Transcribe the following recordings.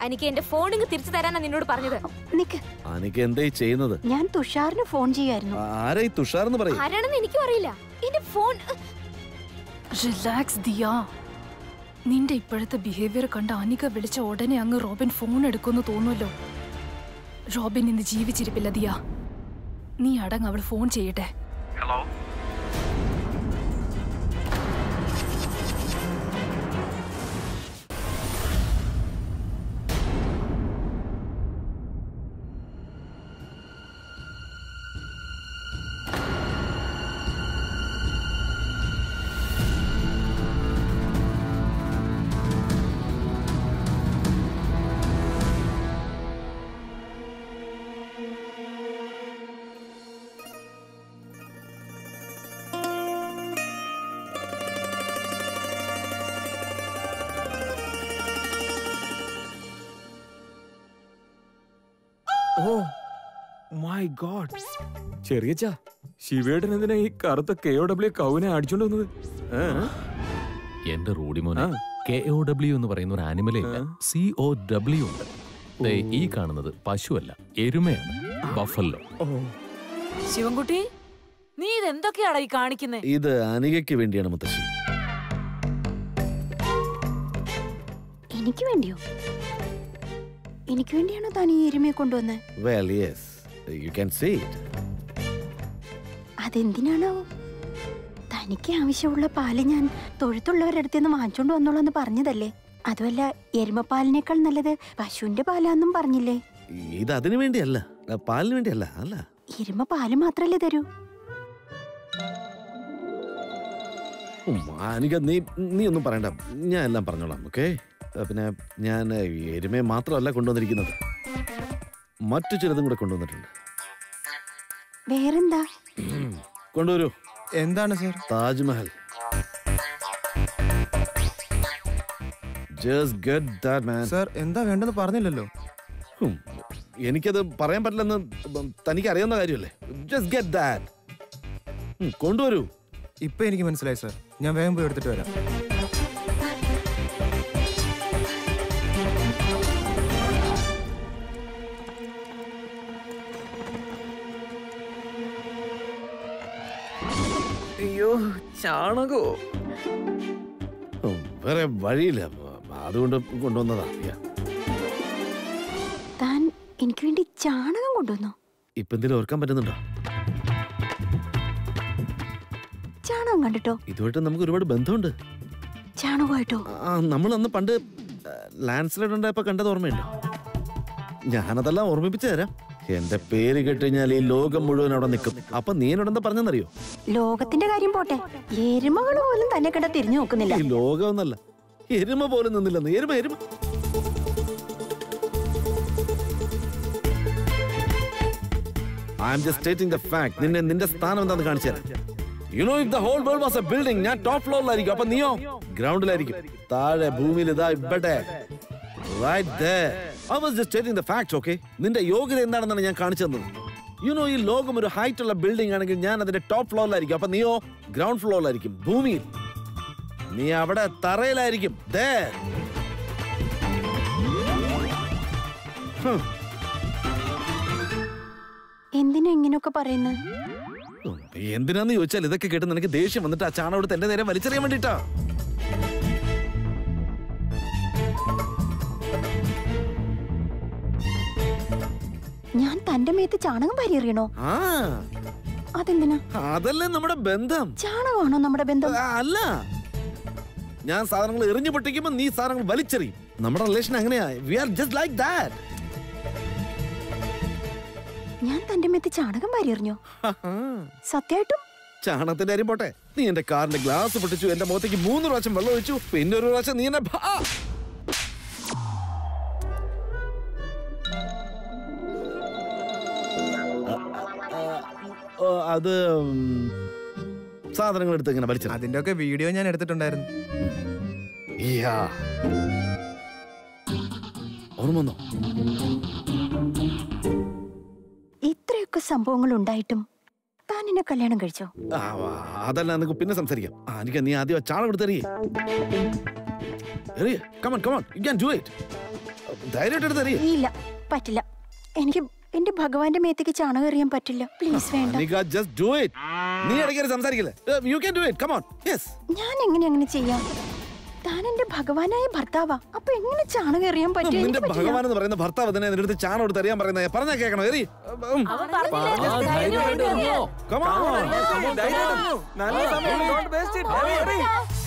എനിക്ക് എന്റെ ഫോണിങ് തിരിച്ചു തരാനാ നിന്നോട് പറഞ്ഞത് നിക്ക് അനിക്ക് എന്തേ ചെയ്യുന്നത് ഞാൻ തുഷാറിന് ഫോൺ ചെയ്യായിരുന്നു ആരാ ഈ തുഷാർ എന്ന് പറയും ആരാണെന്ന് എനിക്കും അറിയില്ല എന്റെ ഫോൺ റിലാക്സ് ദിയ നിന്റെ ഇപ്പോഴത്തെ ബിഹേവിയർ കണ്ട അനിക വിളിച്ച ഉടനെ അങ്ങ് റോബിൻ ഫോൺ എടുക്കുമെന്ന് തോന്നുമല്ലോ റോബിൻ ഇന്ന് ജീവിച്ചിരിപ്പില്ല ദിയ നീ അടങ്ങ് അവൾ ഫോൺ ചെയ്യട്ടെ ഓ മൈ ഗോഡ് ചെറിയച്ചാ ശിവേട്ടൻ എന്തിനാ ഈ കറുത്ത കെ ഒ ഡബ്ല്യു കൗനെ അടിച്ചോണ്ട് വന്നത് ഏ? എന്റെ റൂഡി മോനെ ആ. കെ ഒ ഡബ്ല്യു എന്ന് പറയുന്ന ഒരു ആനിമലേ ഇല്ല ആ. സി ഒ ഡബ്ല്യു ഉണ്ട് ദേ, ഈ കാണുന്നത് പശുവല്ല എരുമയാണ് ബഫല്ലോ ഓ ശിവൻകുട്ടി നീ ഇതെന്തൊക്കെയാടാ ഈ കാണിക്കുന്നേ ഇത് അനികയ്ക്ക് വേണ്ടിയാണ് മുത്തശ്ശി എനിക്ക് വേണ്ടിയോ എനിക്ക് വേണ്ടിയാണോ താൻ ഈ എരുമയെ കൊണ്ടുവന്നത് well yes you can see it അതെന്തിനാണോ തനിക്ക് ആവശ്യമുള്ള പാല് ഞാൻ തൊഴുത്തുള്ളവരുടെ അടുത്ത് നിന്ന് വാങ്ങിച്ചോണ്ട് വന്നോളാന്ന് പറഞ്ഞതല്ലേ അതുമല്ല എരുമപ്പാലിനേക്കാൾ നല്ലത് പശുവിന്റെ പാലാന്നും പറഞ്ഞില്ലേ ഇത് അതിനു വേണ്ടിയല്ല ആ, പാലിന് വേണ്ടിയല്ല അല്ല എരുമ പാല് മാത്രല്ലേ തരൂ ഉം, അനിക നീ നീ ഒന്നും പറയണ്ട ഞാൻ എല്ലാം പറഞ്ഞോളാം ഓക്കെ പിന്നെ ഞാൻ എരുമയെ മാത്രമല്ല കൊണ്ടുവന്നിരിക്കുന്നത് മറ്റു ചിലതും കൂടെ കൊണ്ടുവന്നിട്ടുണ്ട് വേറെന്താ കൊണ്ടുവരൂ എന്താണ് sir Taj Mahal just get that man sir എന്താ വേണ്ടെന്ന് പറഞ്ഞില്ലല്ലോ ഹും, എനിക്കത് പറയാൻ പറ്റില്ലെന്ന് തനിക്ക് അറിയാവുന്ന കാര്യമല്ലേ ജസ്റ്റ് ഗെറ്റ് ദാറ്റ് കൊണ്ടുവരൂ ഇപ്പൊ എനിക്ക് മനസ്സിലായി സർ ഞാൻ വേഗം പോയി എടുത്തിട്ട് വരാം അയ്യോ ചാണകോ ഉം, വേറെ വഴിയില്ല അതുകൊണ്ട് കൊണ്ടുവന്നതാ Yeah. താൻ എനിക്ക് വേണ്ടി ചാണകം കൊണ്ടുവന്നോ ഇപ്പൊ എന്തെങ്കിലും ഓർക്കാൻ പറ്റുന്നുണ്ടോ ചാണകം കണ്ടിട്ടോ ഇതുമായിട്ട് നമുക്ക് ഒരുപാട് ബന്ധമുണ്ട് ചാണകമായിട്ടോ ആ നമ്മൾ അന്ന് പണ്ട് ലാൻഡ് സ്ലൈഡ് ഉണ്ടായപ്പോ കണ്ടത് ഓർമ്മയുണ്ടോ ഞാനതെല്ലാം ഓർമ്മിപ്പിച്ചു തരാം എന്റെ പേര് കേട്ടുകഴിഞ്ഞാൽ ഈ ലോകം മുഴുവൻ അവിടെ നിൽക്കും അപ്പൊ നീ എന്നോട് എന്താ പറഞ്ഞെന്നറിയോ ലോകത്തിന്റെ കാര്യം പോട്ടെ എരുമകൾ പോലും തന്നെ കണ്ട തിരിഞ്ഞു നോക്കുന്നില്ല ഈ ലോകം ഒന്നല്ല എരുമ പോലും നിന്നില്ലെന്ന് എരുമ എരുമ I am just stating the fact നിന്നെ നിന്റെ സ്ഥാനം എന്താന്ന് കാണിച്ചു തരാം you know if the whole world was a building ഞാൻ ടോപ്പ് ഫ്ലോറിലായിരിക്കും അപ്പൊ നീയോ ഗ്രൗണ്ടിലായിരിക്കും താഴെ ഭൂമിയിൽ ഇതാ ഇവിടെ Right there. I was just stating the facts, okay? നിന്റെ യോഗ്യത എന്താണെന്നാണ് ഞാൻ കാണിച്ചു തന്നത് യു നോ ഈ ലോകം ഒരു ഹൈറ്റ് ഉള്ള ബിൽഡിംഗ് ആണെങ്കിൽ ഞാൻ അതിന്റെ ടോപ്പ് ഫ്ലോറിലായിരിക്കും അപ്പൊ നീയോ ഗ്രൗണ്ട് ഫ്ലോറിലായിരിക്കും ഭൂമിയിൽ നീ അവിടെ തറയിലായിരിക്കും There. ഹും. എന്തിനാ ഇങ്ങനെയൊക്കെ പറയുന്നത് ഉം, എന്തിനാന്ന് ചോദിച്ചാൽ ഇതൊക്കെ കേട്ട് നിനക്ക് ദേഷ്യം വന്നിട്ട് ആ ചാണകം എടുത്ത് എന്റെ നേരെ വലിച്ചെറിയാൻ വേണ്ടിട്ടാ ഞാൻ തന്റെ മേത്ത് ചാണകം പരിയറിയണോ ആ അതെന്തിനാ അതല്ലേ നമ്മുടെ ബന്ധം ചാണകമാണോ നമ്മുടെ ബന്ധം ആ, അല്ല ഞാൻ സാധനങ്ങൾ എറിഞ്ഞു പൊട്ടിക്കുമ്പോ നീ സാധനങ്ങൾ വലിച്ചെറിയും നമ്മുടെ റിലേഷൻ അങ്ങനെയാ we are just like that ഞാൻ തന്റെ മേത്ത് ചാണകം പരിയറിഞ്ഞോ സത്യമായിട്ടും ചാണകത്തിന്റെ കാര്യം പോട്ടെ നീ എന്റെ കാറിന്റെ ഗ്ലാസ് പൊട്ടിച്ചു എന്റെ മുഖത്തേക്ക് മൂന്ന് പ്രാവശ്യം വെള്ളം ഒഴിച്ചു പിന്നെ ഒരു പ്രാവശ്യം നീ എന്നെ ഭ- ആ! ഓ, അത് ഉം, സാധനങ്ങൾ എടുത്ത് ഇങ്ങനെ വലിച്ചെറിയും അതിന്റെ ഒക്കെ വീഡിയോ ഞാൻ എടുത്തിട്ടുണ്ടായിരുന്നു യാ. ഓർമ്മ വന്നോ ഇത്രയൊക്കെ സംഭവങ്ങൾ ഉണ്ടായിട്ടും താൻ എന്നെ കല്യാണം കഴിച്ചോ ആ, വാ, അതല്ല നമുക്ക് പിന്നെ സംസാരിക്കാം ആ, എനിക്ക് നീ ആദ്യം ആ ചാണം എടുത്ത് എറിയേ എറിയ come on come on you can do it ധൈര്യമായിട്ട് എടുത്ത് എറിയ ഇല്ല പറ്റില്ല എനിക്ക് എന്റെ ഭഗവാന്റെ മേത്തേക്ക് ചാണകം എറിയാൻ പറ്റില്ല പ്ലീസ് വേണ്ട അനിക ജസ്റ്റ് ഡു ഇറ്റ് നീ ഇടയ്ക്ക് സംസാരിക്കില്ലേ you can do it come on yes ഞാൻ എങ്ങനെ അങ്ങനെ ചെയ്യാം താൻ എന്റെ ഭഗവാനായ ഭർത്താവാ അപ്പൊ എങ്ങനെ ചാണകം എറിയാൻ പറ്റും നിന്റെ എനിക്ക് പറ്റില്ല. ഭഗവാൻ എന്ന് പറയുന്ന ഭർത്താവ് തന്നെ നിന്റെ അടുത്ത് ചാണം എടുത്ത് അറിയാൻ പറയുന്നത് പറഞ്ഞാ കേൾക്കണം എറി അവൻ പറഞ്ഞില്ലേ ആ, just ധൈര്യമായിട്ട് ധൈര്യമായിട്ട് എറിഞ്ഞോ. Come on. നല്ല സമയം don't waste it. Hurry, hurry.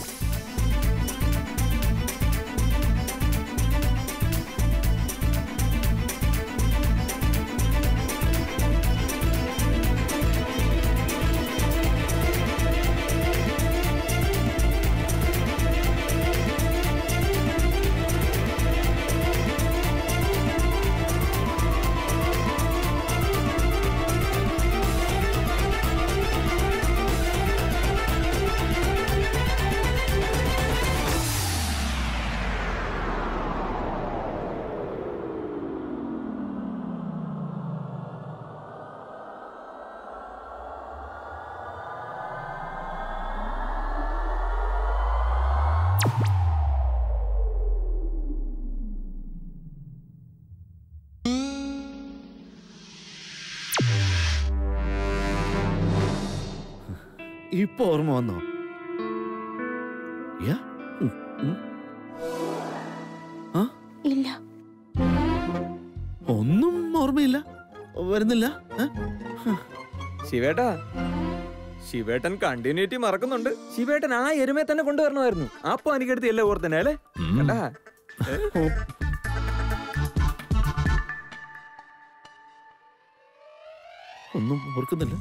ഇപ്പൊ ഓർമ്മ വന്നോ യാ ഉം, ഉം. ആ ഇല്ല ഒന്നും ഓർമ്മയില്ല വരുന്നില്ല ഏ? ശിവേട്ടാ ശിവേട്ടൻ കണ്ടിന്യൂറ്റി മറക്കുന്നുണ്ട് ശിവേട്ടൻ ആ എരുമയെ തന്നെ കൊണ്ടുവരണമായിരുന്നു അപ്പൊ എനിക്കെടുത്ത് എല്ലാം ഓർത്തന്നെ അല്ലേ ഉം. കണ്ടാ ഒന്നും ഓർക്കുന്നില്ല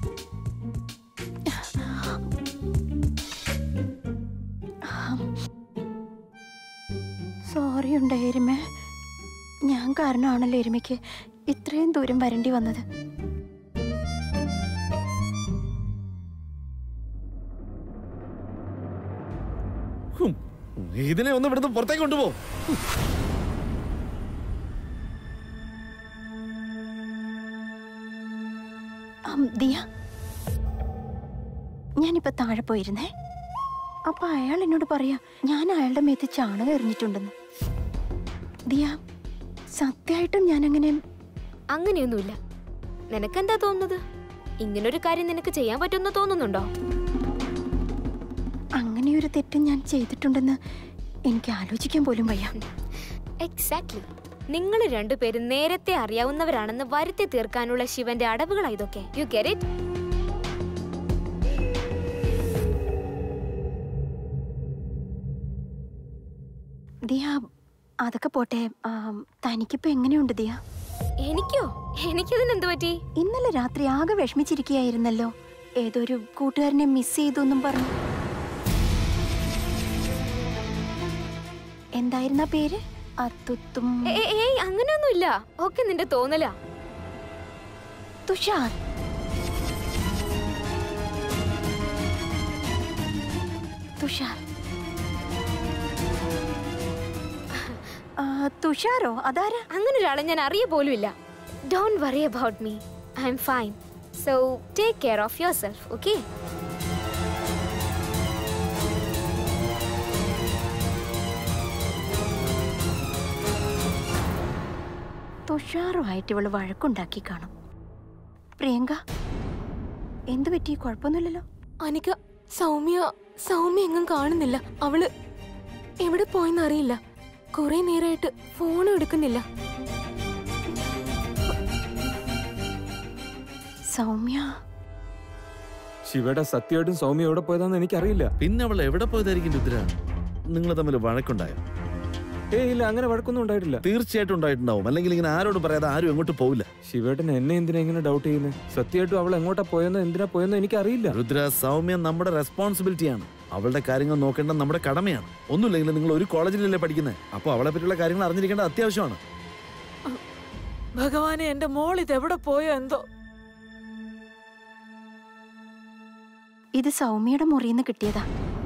സോറി ഉണ്ട് എരുമ ഞാൻ കാരണമാണല്ലോ എരുമയ്ക്ക് ഇത്രയും ദൂരം വരേണ്ടി വന്നത് ഹും. ഇതിനെ ഒന്ന് ഇവിടുന്ന് പുറത്തേക്ക് കൊണ്ടുപോ ആം, ദിയ ഞാനിപ്പോ താഴെ പോയിരുന്നേ അപ്പൊ അയാൾ എന്നോട് പറയാ ഞാൻ അയാളുടെ മേത്ത് ചാണകം എറിഞ്ഞിട്ടുണ്ടെന്ന് ദിയ സത്യമായിട്ടും ഞാനങ്ങനെ അങ്ങനെയൊന്നുമില്ല നിനക്കെന്താ തോന്നുന്നത് ഇങ്ങനൊരു കാര്യം നിനക്ക് ചെയ്യാൻ പറ്റുമെന്ന് തോന്നുന്നുണ്ടോ അങ്ങനെയൊരു തെറ്റ് ഞാൻ ചെയ്തിട്ടുണ്ടെന്ന് എനിക്ക് ആലോചിക്കാൻ പോലും വയ്യ എക്സാക്ട്ലി നിങ്ങൾ രണ്ടുപേരും നേരത്തെ അറിയാവുന്നവരാണെന്ന് വരുത്തി തീർക്കാനുള്ള ശിവന്റെ അടവുകളാ ഇതൊക്കെ യു ഗെറ്റ് ഇറ്റ് ദിയ അതൊക്കെ പോട്ടെ ആം, തനിക്കിപ്പോ എങ്ങനെയുണ്ട് ദിയ എനിക്കോ എനിക്കതിന് എന്ത് പറ്റി ഇന്നലെ രാത്രി ആകെ വിഷമിച്ചിരിക്കുകയായിരുന്നല്ലോ ഏതൊരു കൂട്ടുകാരനെ മിസ് ചെയ്തു എന്നും പറഞ്ഞു എന്തായിരുന്ന പേര് അത്തുത്തും ഏ- ഏ- ഏയ് അങ്ങനെയൊന്നുമില്ല ഒക്കെ നിന്റെ തോന്നലാ തുഷാർ തുഷാർ ആ, തുഷാരോ അതാരാ അങ്ങനെ ഒരാളെ ഞാൻ അറിയ പോലുമില്ല don't worry about me I am fine so take care of yourself okay തുഷാറുമായിട്ട് ഇവള് വഴക്കുണ്ടാക്കി കാണും പ്രിയങ്ക എന്തു പറ്റി കുഴപ്പമൊന്നുമില്ലല്ലോ അനിക സൗമ്യ സൗമ്യ എങ്ങും കാണുന്നില്ല അവള് എവിടെ പോയെന്ന് അറിയില്ല കുറെ നേരമായിട്ട് ഫോൺ എടുക്കുന്നില്ല സൗമ്യ ശിവയുടെ സത്യമായിട്ടും സൗമ്യ എവിടെ പോയതാന്ന് എനിക്കറിയില്ല പിന്നെ അവൾ എവിടെ പോയതായിരിക്കും രുദ്ര നിങ്ങൾ തമ്മിൽ വഴക്കുണ്ടായോ ഏയ് ഇല്ല അങ്ങനെ വഴക്കൊന്നും ഉണ്ടായിട്ടില്ല തീർച്ചയായിട്ടും ഉണ്ടായിട്ടുണ്ടാവും അല്ലെങ്കിൽ ഇങ്ങനെ ആരോടും പറയാതെ ആരും എങ്ങോട്ട് പോവില്ല ശിവേട്ടൻ എന്നെ എന്തിനാ ഇങ്ങനെ ഡൗട്ട് ചെയ്യുന്നത് സത്യമായിട്ടും അവൾ എങ്ങോട്ടാ പോയെന്നോ എന്തിനാ പോയെന്നോ എനിക്കറിയില്ല രുദ്ര സൗമ്യ നമ്മുടെ റെസ്പോൺസിബിലിറ്റിയാണ് അവളുടെ കാര്യങ്ങൾ നോക്കേണ്ടത് നമ്മുടെ കടമയാണ് ഒന്നുമില്ലെങ്കിൽ നിങ്ങൾ ഒരു കോളേജിലല്ലേ പഠിക്കുന്നത് അപ്പോൾ അവളെ പറ്റിയുള്ള കാര്യങ്ങൾ അറിഞ്ഞിരിക്കേണ്ടത് അത്യാവശ്യമാണ് ഭഗവാനെ എന്റെ മോൾ ഇത് എവിടെ പോയോ എന്തോ ഇത് സൗമ്യയുടെ മുറിയിൽ നിന്ന് കിട്ടിയതാ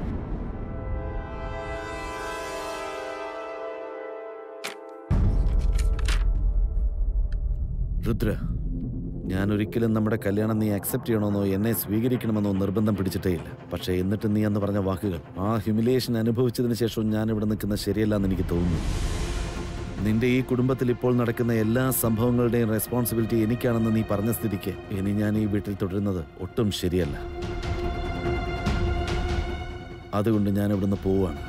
രുദ്ര ഞാൻ ഒരിക്കലും നമ്മുടെ കല്യാണം നീ അക്സെപ്റ്റ് ചെയ്യണമെന്നോ എന്നെ സ്വീകരിക്കണമെന്നോ നിർബന്ധം പിടിച്ചിട്ടേ ഇല്ല പക്ഷേ എന്നിട്ട് നീ എന്ന് പറഞ്ഞ വാക്കുകൾ ആ ഹ്യൂമിലിയേഷൻ അനുഭവിച്ചതിന് ശേഷം ഞാൻ ഇവിടെ നിൽക്കുന്നത് ശരിയല്ല എന്ന് എനിക്ക് തോന്നുന്നു നിന്റെ ഈ കുടുംബത്തിൽ ഇപ്പോൾ നടക്കുന്ന എല്ലാ സംഭവങ്ങളുടെയും റെസ്പോൺസിബിലിറ്റി എനിക്കാണെന്ന് നീ പറഞ്ഞ സ്ഥിതിക്ക് ഇനി ഞാൻ ഈ വീട്ടിൽ തുടരുന്നത് ഒട്ടും ശരിയല്ല അതുകൊണ്ട് ഞാൻ ഇവിടുന്ന് പോവാണ്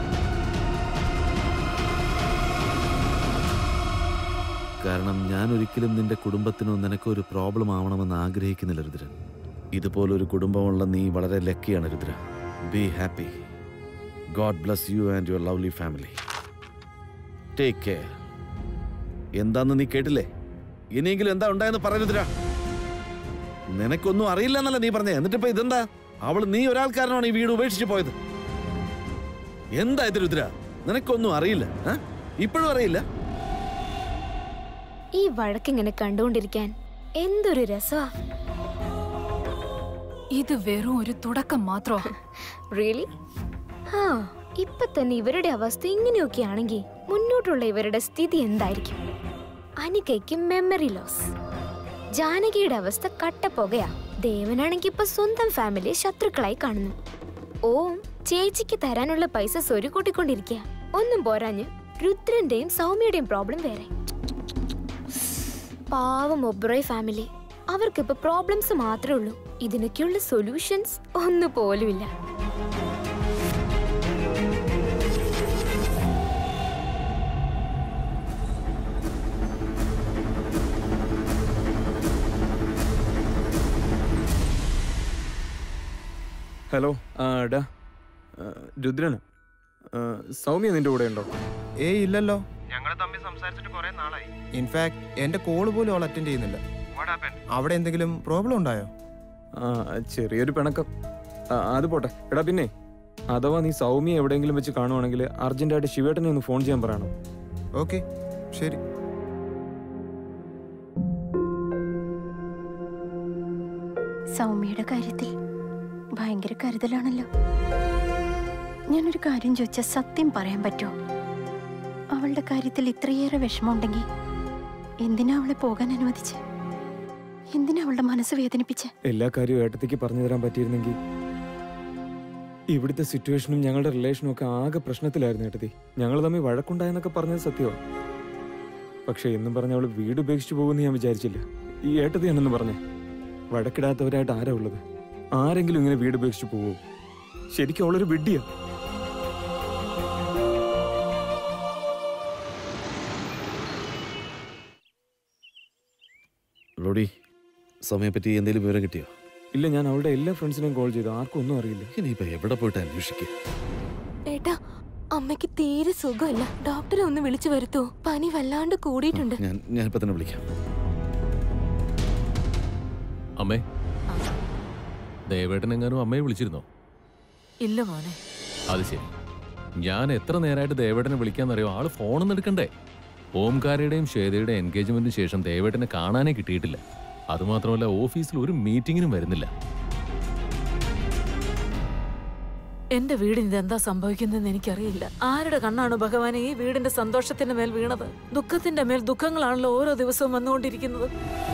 കാരണം ഞാൻ ഒരിക്കലും നിന്റെ കുടുംബത്തിനോ നിനക്കോ ഒരു പ്രോബ്ലം ആവണമെന്ന് ആഗ്രഹിക്കുന്നില്ല രുദ്രൻ ഇതുപോലൊരു കുടുംബമുള്ള നീ വളരെ ലക്കിയാണ് Rudra be happy God bless you and your lovely family take care എന്താന്ന് നീ കേട്ടില്ലേ ഇനിയെങ്കിലും എന്താ ഉണ്ടായെന്ന് പറ രുദ്ര നിനക്കൊന്നും അറിയില്ല എന്നല്ല നീ പറഞ്ഞേ എന്നിട്ടിപ്പോ ഇതെന്താ അവൾ നീ ഒരാൾക്കാരനാണ് ഈ വീട് ഉപേക്ഷിച്ച് പോയത് എന്താ ഇത് രുദ്ര നിനക്കൊന്നും അറിയില്ല ആ? ഇപ്പോഴും അറിയില്ല ഈ വഴക്കിങ്ങനെ കണ്ടുകൊണ്ടിരിക്കാൻ എന്തൊരു രസമാ ഇത് വെറും ഒരു തുടക്കം മാത്രോ റിയലി ആ ഇപ്പൊ തന്നെ ഇവരുടെ അവസ്ഥ ഇങ്ങനെയൊക്കെ ആണെങ്കിൽ മുന്നോട്ടുള്ള ഇവരുടെ സ്ഥിതി എന്തായിരിക്കും അനികയ്ക്ക് മെമ്മറി ലോസ് ജാനകിയുടെ അവസ്ഥ കട്ടപ്പുകയാ ദേവനാണെങ്കിൽ ഇപ്പൊ സ്വന്തം ഫാമിലിയെ ശത്രുക്കളായി കാണുന്നു ഓം ചേച്ചിക്ക് തരാനുള്ള പൈസ സ്വരുക്കൂട്ടിക്കൊണ്ടിരിക്കുക ഒന്നും പോരാഞ്ഞ് രുദ്രന്റെയും സൗമ്യയുടെയും പ്രോബ്ലം വേറെ പാവം ഒബ്രോയ് ഫാമിലി അവർക്കിപ്പോ പ്രോബ്ലംസ് മാത്രമേ ഉള്ളൂ ഇതിനൊക്കെയുള്ള സൊല്യൂഷൻസ് ഒന്നു പോലുമില്ല ഹലോ ആ ഡാ ആ, രുദ്രന് ആ, സൗമ്യ നിന്റെ കൂടെ ഉണ്ടോ ഏയ് ഇല്ലല്ലോ ഞങ്ങൾ തമ്മിൽ സംസാരിച്ചിട്ട് കുറെ നാളായി ഇൻഫാക്ട് എന്റെ കോള് പോലും അവൾ അറ്റൻഡ് ചെയ്യുന്നില്ല അവിടെ എന്തെങ്കിലും പ്രോബ്ലം ഉണ്ടായോ ആ ചെറിയൊരു പിണക്കം ആ, അത് പോട്ടെ എടാ പിന്നെ അഥവാ നീ സൗമ്യ എവിടെയെങ്കിലും വെച്ച് കാണുവാണെങ്കിൽ അർജന്റായിട്ട് ശിവേട്ടനെ ഒന്ന് ഫോൺ ചെയ്യാൻ പറയണം ഓക്കെ ശരി സൗമ്യയുടെ കാര്യത്തിൽ ഭയങ്കര കരുതലാണല്ലോ ഞാനൊരു കാര്യം ചോദിച്ചാൽ സത്യം പറയാൻ പറ്റുമോ അവളുടെ കാര്യത്തിൽ ഇത്രയേറെ വിഷമമുണ്ടെങ്കിൽ എന്തിനാ അവളെ പോകാൻ അനുവദിച്ച് എന്തിനാ അവളുടെ മനസ്സ് വേദനിപ്പിച്ച് എല്ലാ കാര്യവും ഏട്ടത്തേക്ക് പറഞ്ഞു തരാൻ പറ്റിയിരുന്നെങ്കിൽ ഇവിടുത്തെ സിറ്റുവേഷനും ഞങ്ങളുടെ റിലേഷനും ഒക്കെ ആകെ പ്രശ്നത്തിലായിരുന്നു ഏട്ടത്തി ഞങ്ങൾ തമ്മിൽ വഴക്കുണ്ടായെന്നൊക്കെ പറഞ്ഞത് സത്യമാണ് പക്ഷെ എന്നും പറഞ്ഞ അവള് വീട് ഉപേക്ഷിച്ചു പോകുമെന്ന് ഞാൻ വിചാരിച്ചില്ല ഈ ഏട്ടത്തിയാണെന്ന് പറഞ്ഞേ വഴക്കിടാത്തവരായിട്ട് ആരാ ഉള്ളത് ആരെങ്കിലും ഇങ്ങനെ വീട് ഉപേക്ഷിച്ചു പോവോ ശരിക്കും അവളൊരു വിഡ്ഡിയാ റോഡി സമയപ്പറ്റി എന്തെങ്കിലും വിവരം കിട്ടിയോ ഇല്ല ഞാൻ അവളുടെ എല്ലാ ഫ്രണ്ട്സിനെയും കോൾ ചെയ്തു ആർക്കും ഒന്നും അറിയില്ല ഇനിയിപ്പോ എവിടെ പോയിട്ട് അന്വേഷിക്കുക ഏട്ടാ അമ്മയ്ക്ക് തീരെ സുഖമില്ല ഡോക്ടറെ ഒന്ന് വിളിച്ചു വരുത്തോ പനി വല്ലാണ്ട് കൂടിയിട്ടുണ്ട് ഞാൻ ഞാൻ ഇപ്പൊ തന്നെ വിളിക്കാം അമ്മേ ദേവേട്ടനെങ്ങാനും അമ്മയെ വിളിച്ചിരുന്നോ ഇല്ല മോനെ അത് ശരി ഞാൻ എത്ര നേരമായിട്ട് ദേവേട്ടനെ വിളിക്കാന്നറിയോ ആള് ഫോണൊന്നും എടുക്കണ്ടേ ഓംകാരയുടെയും ശ്വേതയുടെയും എൻഗേജ്മെന്റിന് ശേഷം ദേവേട്ടനെ കാണാനേ കിട്ടിയിട്ടില്ല അതുമാത്രമല്ല ഓഫീസിൽ ഒരു മീറ്റിങ്ങിനും വരുന്നില്ല എന്റെ വീടിന് ഇതെന്താ സംഭവിക്കുന്നതെന്ന് എനിക്കറിയില്ല ആരുടെ കണ്ണാണ് ഭഗവാനെ ഈ വീടിന്റെ സന്തോഷത്തിന്റെ മേൽ വീണത് ദുഃഖത്തിന്റെ മേൽ ദുഃഖങ്ങളാണല്ലോ ഓരോ ദിവസവും വന്നുകൊണ്ടിരിക്കുന്നത്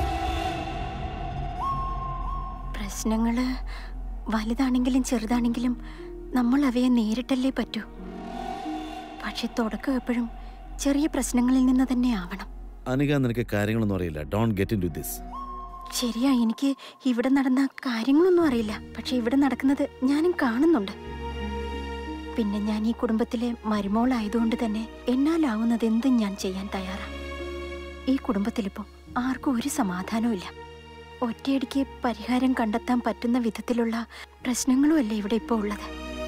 പ്രശ്നങ്ങള് വലുതാണെങ്കിലും ചെറുതാണെങ്കിലും നമ്മൾ അവയെ നേരിട്ടല്ലേ പറ്റൂ പക്ഷെ തുടക്കം എപ്പോഴും ചെറിയ പ്രശ്നങ്ങളിൽ നിന്ന് തന്നെ ആവണം അനിക നിനക്ക് കാര്യങ്ങളൊന്നും അറിയില്ല don't get into this ശരിയാ എനിക്ക് ഇവിടെ നടന്ന കാര്യങ്ങളൊന്നും അറിയില്ല പക്ഷെ ഇവിടെ നടക്കുന്നത് ഞാനും കാണുന്നുണ്ട് പിന്നെ ഞാൻ ഈ കുടുംബത്തിലെ മരുമോളായതുകൊണ്ട് തന്നെ എന്നാലാവുന്നത് എന്തും ഞാൻ ചെയ്യാൻ തയ്യാറാ ഈ കുടുംബത്തിലിപ്പോ ആർക്കും ഒരു സമാധാനവും ഇല്ല ഒറ്റയടിക്ക് പരിഹാരം കണ്ടെത്താൻ പറ്റുന്ന വിധത്തിലുള്ള പ്രശ്നങ്ങളുമല്ലേ ഇവിടെ ഇപ്പോൾ ഉള്ളത്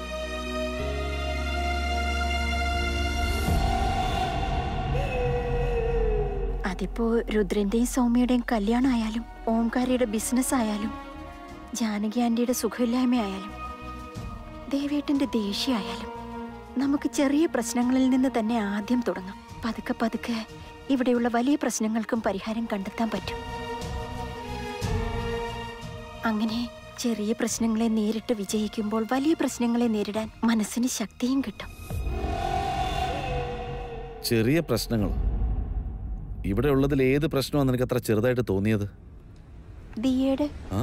അതിപ്പോ രുദ്രന്റെയും സൗമ്യയുടെയും കല്യാണം ആയാലും ഓംകാരയുടെ ബിസിനസ് ആയാലും ജാനകി ആന്റിയുടെ സുഖമില്ലായ്മയായാലും ദേവേട്ടന്റെ ദേഷ്യമായാലും നമുക്ക് ചെറിയ പ്രശ്നങ്ങളിൽ നിന്ന് തന്നെ ആദ്യം തുടങ്ങാം പതുക്കെ പതുക്കെ ഇവിടെയുള്ള വലിയ പ്രശ്നങ്ങൾക്കും പരിഹാരം കണ്ടെത്താൻ പറ്റും അങ്ങനെ ചെറിയ പ്രശ്നങ്ങളെ നേരിട്ട് വിജയിക്കുമ്പോൾ വലിയ പ്രശ്നങ്ങളെ നേരിടാൻ മനസ്സിന് ശക്തിയും കിട്ടും ചെറിയ പ്രശ്നങ്ങൾ ഇവിടെ ഉള്ളതിൽ ഏത് പ്രശ്നമാണ് നിനക്ക് അത്ര ചെറുതായിട്ട് തോന്നിയത് ദിയയുടെ ആ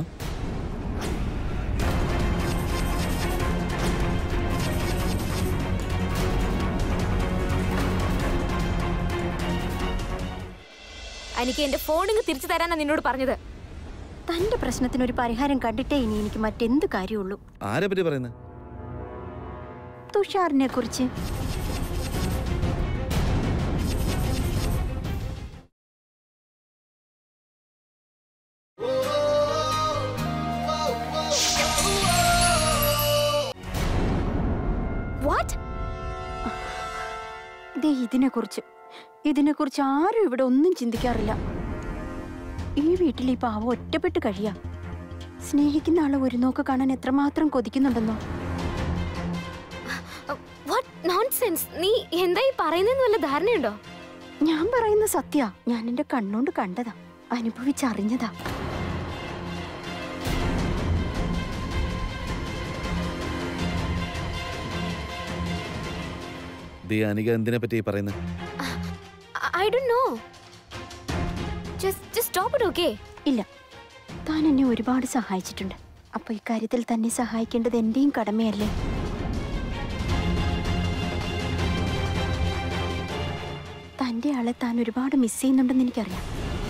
എനിക്ക് എന്റെ ഫോണിങ് തിരിച്ചു തരാനാ നിന്നോട് പറഞ്ഞത് തന്റെ പ്രശ്നത്തിന് ഒരു പരിഹാരം കണ്ടിട്ടേ ഇനി എനിക്ക് മറ്റെന്ത് കാര്യമുള്ളൂ ആരെ പറ്റി പറയുന്നത് തുഷാറിനെ കുറിച്ച് വാട്ട് ദേ ഇതിനെക്കുറിച്ച് ഇതിനെക്കുറിച്ച് ആരും ഇവിടെ ഒന്നും ചിന്തിക്കാറില്ല ഈ വീട്ടിൽ ഈ പാവം ഒറ്റപ്പെട്ട് കഴിയാം സ്നേഹിക്കുന്ന ആളെ ഒരു നോക്ക് കാണാൻ എത്രമാത്രം കൊതിക്കുന്നുണ്ടെന്നോ വാട്ട് നോൺസെൻസ് നീ എന്താ ഈ പറയുന്നതെന്ന് വല്ല ധാരണയുണ്ടോ ഞാൻ പറയുന്ന സത്യ ഞാൻ എന്റെ കണ്ണോണ്ട് കണ്ടതാ അനുഭവിച്ചറിഞ്ഞതാ ദിയ അനിക എന്തിനെ പറ്റി പറയുന്നത് I do know just just stop it okay ഇല്ല താൻ എന്നെ ഒരുപാട് സഹായിച്ചിട്ടുണ്ട് അപ്പൊ ഇക്കാര്യത്തിൽ തന്നെ സഹായിക്കേണ്ടത് എന്റെയും കടമയല്ലേ തന്റെ ആളെ താൻ ഒരുപാട് മിസ് ചെയ്യുന്നുണ്ടെന്ന് എനിക്കറിയാം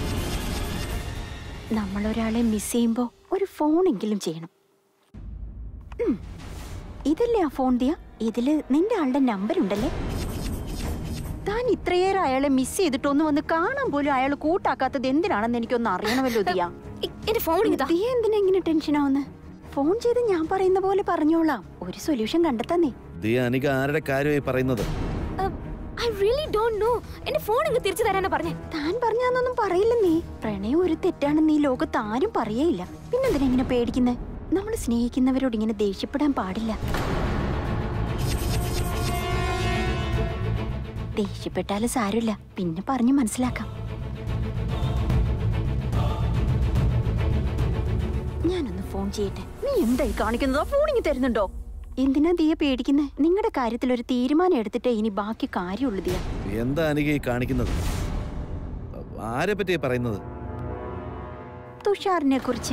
നമ്മൾ ഒരാളെ മിസ് ചെയ്യുമ്പോൾ ഒരു ഫോണെങ്കിലും ചെയ്യണം ഉം. ഇതല്ലേ ആ ഫോൺ ദിയ ഇതില് നിന്റെ ആളുടെ നമ്പർ ഉണ്ടല്ലേ താൻ ഇത്രയേറെ അയാളെ മിസ് ചെയ്തിട്ടൊന്ന് വന്ന് കാണാൻ പോലും അയാൾ കൂട്ടാക്കാത്തത് എന്തിനാണെന്ന് എനിക്കൊന്ന് അറിയണമല്ലോ ദിയ എന്റെ ഫോൺ ഇതാ ദിയ എന്തിനാ ഇങ്ങനെ ടെൻഷൻ ആവുന്നത് ഫോൺ ചെയ്ത് ഞാൻ പറയുന്ന പോലെ പറഞ്ഞോളാം ഒരു സൊല്യൂഷൻ കണ്ടെത്താന്നേ ദിയ അനിക ആരുടെ കാര്യമായി പറയുന്നത് ഐ റിയലി ഡോണ്ട് നോ എന്റെ ഫോൺ ഇങ്ങ് തിരിച്ചു തരാനാ പറഞ്ഞേ താൻ പറഞ്ഞാന്നൊന്നും പറയില്ലെന്നേ പ്രണയം ഒരു തെറ്റാണെന്ന് ഈ ലോകത്ത് ആരും പറയേയില്ല പിന്നെന്തിനാ ഇങ്ങനെ പേടിക്കുന്നത് നമ്മൾ സ്നേഹിക്കുന്നവരോട് ഇങ്ങനെ ദേഷ്യപ്പെടാൻ പാടില്ല ദേഷ്യപ്പെട്ടാലും സാരമില്ല പിന്നെ പറഞ്ഞു മനസ്സിലാക്കാം ഞാനൊന്ന് ഫോൺ ചെയ്യട്ടെ നീ എന്തായി കാണിക്കുന്നത് ഫോൺ ഇങ്ങ് തരുന്നുണ്ടോ എന്തിനാ ദിയ പേടിക്കുന്നത് നിങ്ങളുടെ കാര്യത്തിൽ ഒരു തീരുമാനം എടുത്തിട്ടേ ഇനി ബാക്കി കാര്യമുള്ളൂ ദിയ എന്താ അനിക ഈ കാണിക്കുന്നത് ആരെ പറ്റി പറയുന്നത് തുഷാറിനെ കുറിച്ച്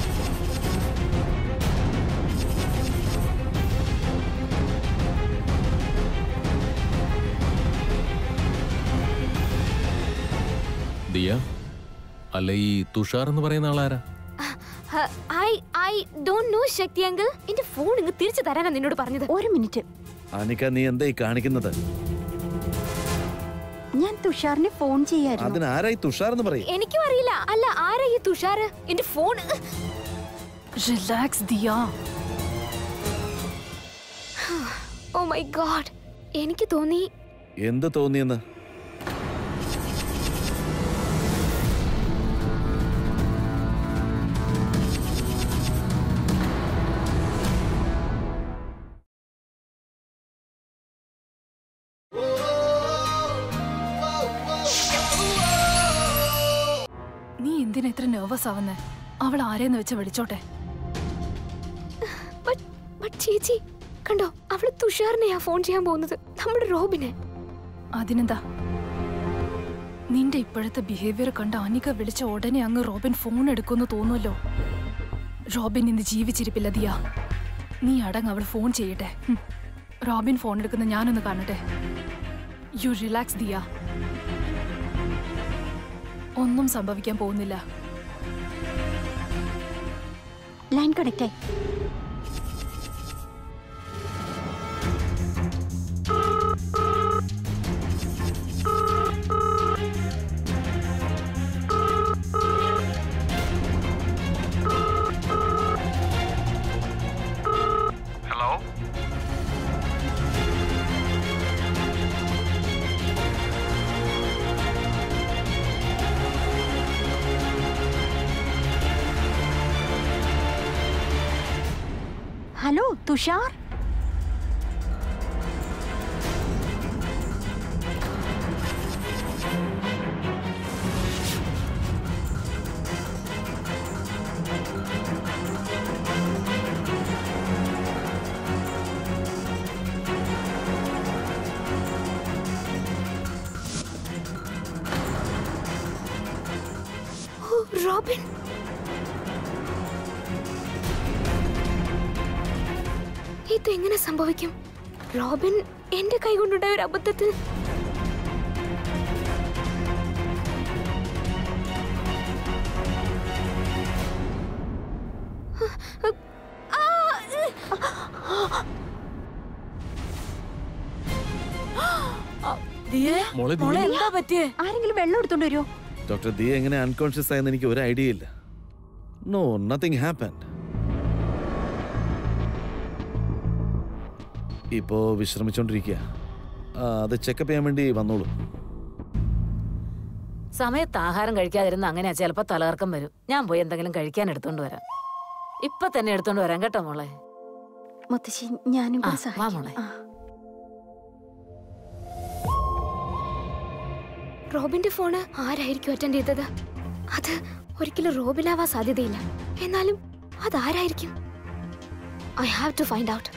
ദിയ അല്ല ഈ തുഷാർ എന്ന് പറയുന്ന ആളാരാ I I don't know Shakti uncle എന്റെ ഫോൺ ഇങ്ങ് തിരിച്ചു തരാനാ നിന്നോട് പറഞ്ഞത് ഒരു മിനിറ്റ് അനിക നീ എന്താ ഈ കാണിക്കുന്നത് ഞാൻ തുഷാറിനെ ഫോൺ ചെയ്യായിരുന്നു അതിന് ആരായി തുഷാർ എന്ന് പറയും എനിക്കും അറിയില്ല അല്ല ആരാ ഈ തുഷാർ എന്റെ phone relax Diya oh my God എനിക്ക് തോന്നി എന്ത് തോന്നിയെന്ന് നീ എന്തിനാ ഇത്ര നെർവസ് ആവുന്നേ അവൾ ആരെന്ന് വെച്ച വിളിച്ചോട്ടെ But- but ചേച്ചി കണ്ടോ അവള് തുഷാറിനെയാ ഫോൺ ചെയ്യാൻ പോകുന്നത് നമ്മുടെ റോബിനെ അതിനെന്താ നിന്റെ ഇപ്പോഴത്തെ ബിഹേവിയർ കണ്ട അനിക വിളിച്ച ഉടനെ അങ്ങ് റോബിൻ ഫോൺ എടുക്കുമെന്ന് തോന്നുമല്ലോ റോബിൻ ഇന്ന് ജീവിച്ചിരിപ്പില്ല ദിയ നീ അടങ്ങ് അവൾ ഫോൺ ചെയ്യട്ടെ ഹും. റോബിൻ ഫോൺ എടുക്കുന്ന ഞാനൊന്ന് കാണട്ടെ യു റിലാക്സ് ദിയ ഒന്നും സംഭവിക്കാൻ പോകുന്നില്ല ലൈൻ കണക്ട് ആയി hello hello Thushar oh Robin ഇതെങ്ങനെ സംഭവിക്കും റോബിൻ എന്റെ കൈകൊണ്ടുണ്ടായ ഒരു അബദ്ധത്തിൽ മോളെ നീ- മോളെ എന്താ പറ്റിയേ ആരെങ്കിലും വെള്ളം എടുത്തോണ്ട് വരുമോ ഡോക്ടർ ദിയ എങ്ങനെ അൺകോൺഷ്യസ് ആയെന്ന് എനിക്ക് ഒരു ഐഡിയ ഇല്ല നോ നത്തിങ് ഹാപ്പൻ ഇപ്പോ വിശ്രമിച്ചോണ്ടിരിക്കുക അത് ചെക്കപ്പ് ചെയ്യാൻ വേണ്ടി വന്നോളൂ സമയത്ത് ആഹാരം കഴിക്കാതിരുന്ന അങ്ങനെയാ ചിലപ്പോ തലകർക്കം വരും ഞാൻ പോയി എന്തെങ്കിലും കഴിക്കാൻ എടുത്തോണ്ട് വരാം ഇപ്പൊ തന്നെ എടുത്തോണ്ട് വരാം കേട്ടോ മോളെ മുത്തശ്ശി ഞാനും കൂടി ആ, വാ സഹായിക്കാം മോളെ. ആ. റോബിന്റെ ഫോണ് ആരായിരിക്കും അറ്റൻഡ് ചെയ്തത് അത് ഒരിക്കലും റോബിനാവാൻ സാധ്യതയില്ല എന്നാലും അതാരായിരിക്കും I have to find out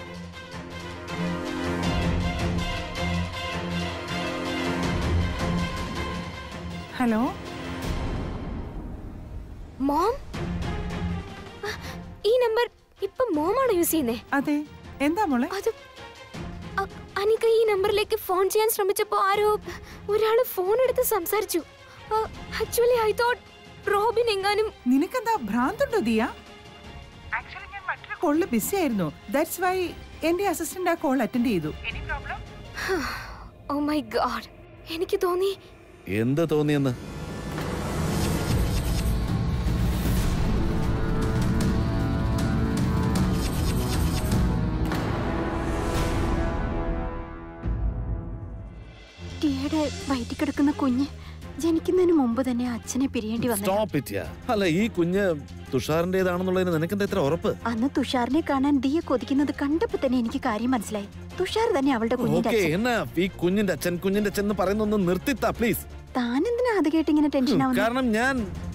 hello mom ഈ നമ്പർ ഇപ്പൊ മോമാണോ യൂസ് ചെയ്യുന്നേ അതെ എന്താ മോളെ അത് അ- അനിക ഈ നമ്പറിലേക്ക് ഫോൺ ചെയ്യാൻ ശ്രമിച്ചപ്പോ ആരോ ഒരാള് ഫോൺ എടുത്ത് സംസാരിച്ചു ആക്ച്വലി ഐ തോട്ട് റോബിൻ എങ്ങാനും നിനക്കെന്താ ഭ്രാന്തുണ്ടോ ദിയ ആക്ച്വലി ഞാൻ മറ്റൊരു കോളിൽ ബിസി ആയിരുന്നു ദാറ്റ്സ് വൈ എന്റെ അസിസ്റ്റന്റ് ആ കോൾ അറ്റൻഡ് ചെയ്തു ഓ മൈ ഗോഡ് എനിക്ക് തോന്നി എന്ത് തോന്നിയെന്ന് ടിയയുടെ വയറ്റിൽ കിടക്കുന്ന കുഞ്ഞ് ജനിക്കുന്നതിന് മുമ്പ് തന്നെ അച്ഛനെ പിരിയേണ്ടി വന്നു സ്റ്റോപ്പ് ഇറ്റ് അല്ല ഈ കുഞ്ഞ് തുഷാറിന്റേതാണെന്നുള്ളതിന് നിനക്കെന്താ ഇത്ര ഉറപ്പ് അന്ന് തുഷാറിനെ കാണാൻ ദിയ കൊതിക്കുന്നത് കണ്ടപ്പോ തന്നെ എനിക്ക് കാര്യം മനസ്സിലായി തുഷാർ തന്നെ അവളുടെ കുഞ്ഞിന്റെ ഓക്കെ അച്ഛൻ എന്നാ ഈ കുഞ്ഞിന്റെ അച്ഛൻ കുഞ്ഞിന്റെ അച്ഛൻ എന്ന് പറയുന്നൊന്ന് നിർത്തിത്താ പ്ലീസ് താൻ എന്തിനാ അത് കേട്ട് ഇങ്ങനെ ടെൻഷൻ ആവുന്നത് കാരണം ഞാൻ